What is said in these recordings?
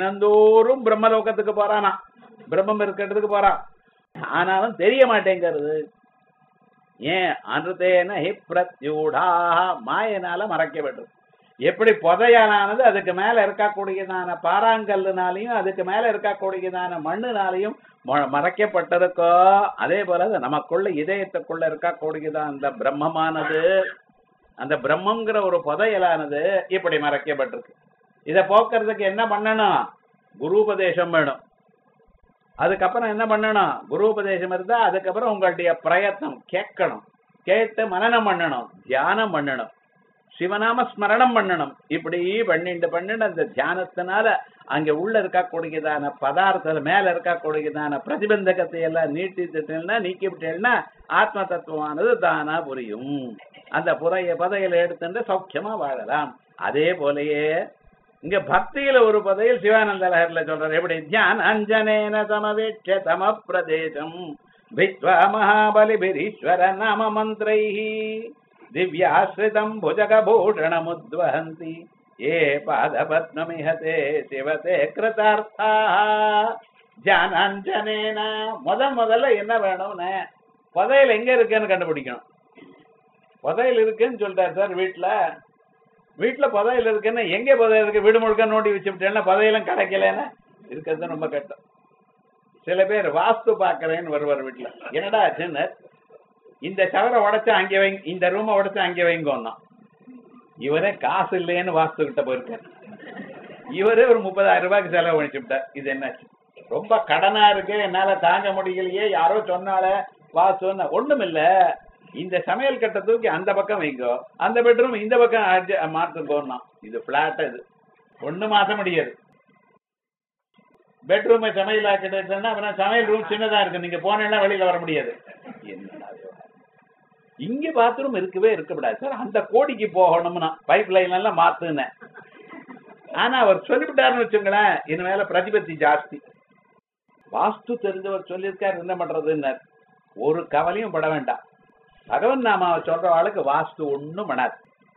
தினந்தோறும் பிரம்மலோகத்துக்கு போறானா பிரம்மம் இருக்கிறதுக்கு போறான் ஆனாலும் தெரிய மாட்டேங்கிறது ஏன் அனுதேன ஹி பிரத்யூடா மாயனால மறைக்கப்பட்டது எப்படி புதையலானது அதுக்கு மேல இருக்கக்கூடியதான பாறாங்கல்லுனாலையும் அதுக்கு மேல இருக்கக்கூடியதான மண்ணுனாலையும் ம- மறைக்கப்பட்டிருக்கோ அதே போல அது நமக்குள்ள இதயத்துக்குள்ள இருக்கக்கூடியதான் அந்த பிரம்மமானது அந்த பிரம்மங்கிற ஒரு புதையலானது இப்படி மறைக்கப்பட்டிருக்கு இதை போக்குறதுக்கு என்ன பண்ணணும் குருபதேசம் வேணும் அதுக்கப்புறம் என்ன பண்ணணும் குருபதேசம் இருந்தா அதுக்கப்புறம் உங்களுடைய பிரயத்னம் கேட்கணும் கேட்டு மனனம் பண்ணணும் தியானம் பண்ணணும் சிவநாம ஸ்மரணம் பண்ணணும் இப்படி பண்ணிட்டு பண்ணிட்டு அந்த தியானத்தினால அங்க உள்ள இருக்கக்கூடியதான பதார்த்தம் மேல இருக்கக்கூடியதான பிரதிபந்தகத்தை எல்லாம் நீட்டிட்டுட்டேன்னா நீக்கி விட்டேன்னா ஆத்ம தத்துவமானது தானா புரியும் அந்த புதைய பதையில எடுத்துட்டு சௌக்கியமா வாழலாம் அதே போலயே இங்க பக்தியில ஒரு பதையில் சிவானந்த லஹர்ல சொல்றாரு எப்படி தியான அஞ்சனேன சமவேட்ச தம பிரதேசம் வித்வா மகாபலிபிரீஸ்வர நாம மந்திரைஹி திவ்யாஸ்ரிதம் புஜகபூஷணமுத்வஹந்தி ஏ பாதபத்மமிஹதே சிவதே கிருதார்த்தாக ஜானாஞ்சனேன முத முதல்ல என்ன வேணும்னு புதையல் எங்க இருக்குன்னு கண்டுபிடிக்கணும் புதையல் இருக்குன்னு சொல்லிட்டார் சார் வீட்டுல வீட்டுல புதையல் இருக்குன்னு எங்க புதையல் இருக்கு வீடு முழுக்க நோண்டி வச்சுட்டேன்னா புதையலும் கிடைக்கலன்னு இருக்கிறது ரொம்ப கஷ்டம் சில பேர் வாஸ்து பாக்குறேன்னு வருவார் வீட்டுல என்னடா ஆச்சுன்னு இந்த சவரை உடைச்சா அங்கே வைங்க இந்த ரூமை உடைச்சா அங்கே வைங்கோன்னா இவரே காசு இல்லைன்னு வாஸ்து கிட்ட போயிருக்காரு இவரே ஒரு முப்பதாயிரம் ரூபாய்க்கு செலவு பண்ணிச்சுட்டார் இது என்னாச்சு ரொம்ப கடனா இருக்கு என்னால தாங்க முடியலையே யாரோ சொன்னாலே வாஸ்துன்னு ஒண்ணும் இல்ல இந்த சமையல் கட்டை தூக்கி அந்த பக்கம் வைங்கோ அந்த பெட்ரூம் இந்த பக்கம் adjust- மாத்துங்கோன்னா இது பிளாட் இது ஒண்ணு மாத்த முடியாது பெட்ரூம் சமையல் ஆக்கிட்டேன்னா அப்புறம் சமையல் ரூம் சின்னதா இருக்கு நீங்க போனேன்னா வெளியில வர முடியாது என்னடா விவகாரம்? இங்க பாத்ரூம் இருக்கவே இருக்கக்கூடாது சார் அந்த கோடிக்கு போகணும்னா பைப் லைன் எல்லாம் மாத்துனேன் ஆனா அவர் சொல்லிவிட்டாருன்னு வச்சுங்களேன் இனிமேல பிரதிபத்தி ஜாஸ்தி வாஸ்து தெரிஞ்சவர் சொல்லியிருக்காரு என்ன பண்றதுன்னு ஒரு கவலையும் பட வேண்டாம் பகவன் நாமாவை சொல்ற ஆளுக்கு வாஸ்து ஒண்ணும் பண்ணாது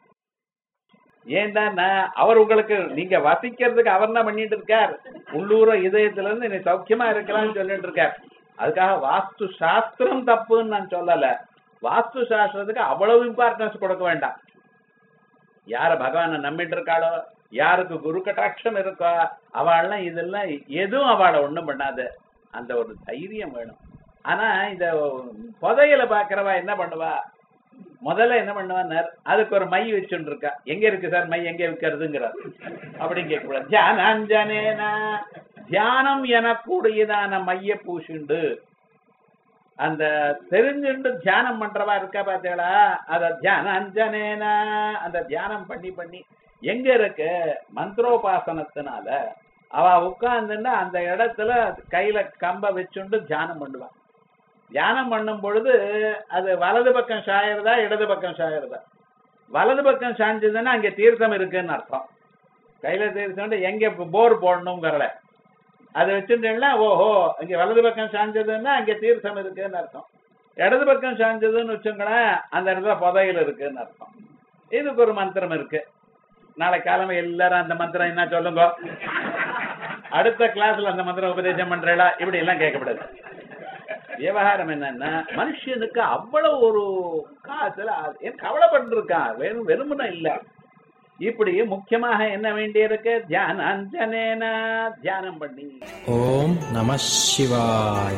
ஏன்டா அவர் உங்களுக்கு நீங்க வசிக்கிறதுக்கு அவர் தான் பண்ணிட்டு இருக்கார் உள்ளூர இதயத்துல இருந்து நீ சௌக்கியமா இருக்கலாம்னு சொல்லிட்டு இருக்கார் அதுக்காக வாஸ்து சாஸ்திரம் தப்புன்னு நான் சொல்லல வாஸ்து சாஸ்திரத்துக்கு அவ்வளவு இம்பார்ட்டன்ஸ் கொடுக்க வேண்டாம் யார பகவானை நம்பிட்டு இருக்காளோ யாருக்கு குரு கட்டாட்சம் இருக்கோ அவள்லாம் இதெல்லாம் எதுவும் அவளை ஒண்ணும் பண்ணாது அந்த ஒரு தைரியம் வேணும் ஆனா இந்த புதையல பாக்குறவா என்ன பண்ணுவா முதல்ல என்ன பண்ணுவார் அதுக்கு ஒரு மை வச்சுட்டு இருக்கா எங்க இருக்கு சார் மை எங்க விற்கிறதுங்கிறார் அப்படின்னு கேட்கக்கூடாது தியானாஞ்சனேனா தியானம் எனக்கூடியதான மைய பூசுண்டு அந்த தெரிஞ்சுண்டு தியானம் பண்றவா இருக்கா பாத்தீங்களா அத தியான அஞ்சனேனா அந்த தியானம் பண்ணி பண்ணி எங்க இருக்கு மந்திரோபாசனத்தினால அவ உட்கார்ந்துன்னா அந்த இடத்துல கையில கம்ப வச்சுண்டு தியானம் பண்ணுவா தியானம் பண்ணும் பொழுது அது வலது பக்கம் சாயறதா இடது பக்கம் சாயறதா வலது பக்கம் சாஞ்சதுன்னா அங்க தீர்த்தம் இருக்குன்னு அர்த்தம் கையில தீர்த்தம் எங்க போர் போடணுங்கிறல அதை வச்சுட்டேன்னா ஓஹோ அங்க வலது பக்கம் சாஞ்சதுன்னா அங்க தீர்த்தம் இருக்குன்னு அர்த்தம் இடது பக்கம் சாஞ்சதுன்னு வச்சுங்களேன் அந்த இடத்துல புதையல் இருக்குன்னு அர்த்தம் இதுக்கு ஒரு மந்திரம் இருக்கு நாளை காலமே எல்லாரும் அந்த மந்திரம் என்ன சொல்லுங்க அடுத்த கிளாஸ்ல அந்த மந்திரம் உபதேசம் பண்றேடா இப்படி எல்லாம் கேட்கக்கூடாது விவகாரம் என்னன்னா மனுஷனுக்கு அவ்வளவு ஒரு காசுல ஏன் கவலைப்பட்டு இருக்கான் வெறும் வெறுமன இல்ல இப்படி முக்கியமாக என்ன வேண்டியிருக்கு தியான அஞ்சனேன தியானம் பண்ணி ஓம் நம சிவாய்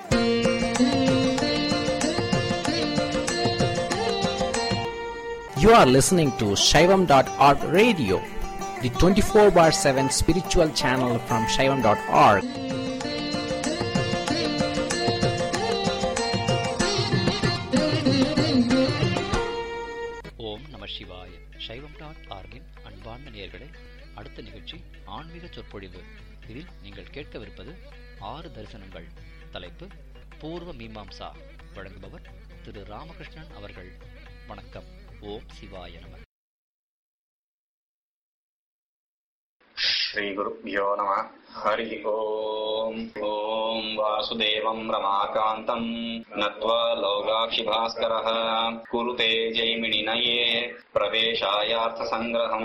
You are listening to Shaivam.org radio, the 24 bar 7 spiritual channel from Shaivam.org. ஓம் நம சிவாய சைவம் டாட் ஆர்கின் அன்பார்ந்த நேயர்களே அடுத்த நிகழ்ச்சி ஆன்மீக சொற்பொழிவு இதில் நீங்கள் கேட்கவிருப்பது ஆறு தரிசனங்கள் தலைப்பு பூர்வ மீமாம்சா வழங்குபவர் திரு ராமகிருஷ்ணன் அவர்கள் வணக்கம் ஓம் சிவாய நம श्रीगुरुभ्यो नमः हरिः ओम् ॐ वासुदेवम् रमाकान्तम् नत्वा लौगाक्षिभास्करः कुरुते जैमिनिनये प्रवेशायार्थसङ्ग्रहम्